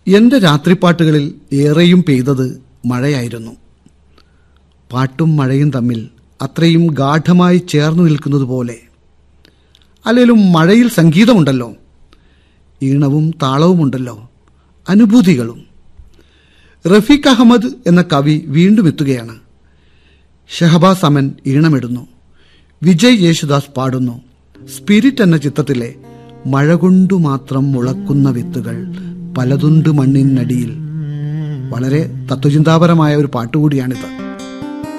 എന്റെ രാത്രിപ്പാട്ടുകളിൽ ഏറെയും പെയ്തത് മഴയായിരുന്നു പാട്ടും മഴയും തമ്മിൽ അത്രയും ഗാഠമായി ചേർന്നു നിൽക്കുന്നത് പോലെ അല്ലെങ്കിലും മഴയിൽ സംഗീതമുണ്ടല്ലോ ഈണവും താളവുമുണ്ടല്ലോ അനുഭൂതികളും റഫീഖ് അഹമ്മദ് എന്ന കവി വീണ്ടും എത്തുകയാണ് ഷഹബാസ് അമൻ ഈണമിടുന്നു വിജയ് യേശുദാസ് പാടുന്നു സ്പിരിറ്റ് എന്ന ചിത്രത്തിലെ മഴ കൊണ്ടു മാത്രം മുളക്കുന്ന വിത്തുകൾ പലതുണ്ട് മണ്ണിനടിയിൽ വളരെ തത്വചിന്താപരമായ ഒരു പാട്ടുകൂടിയാണിത്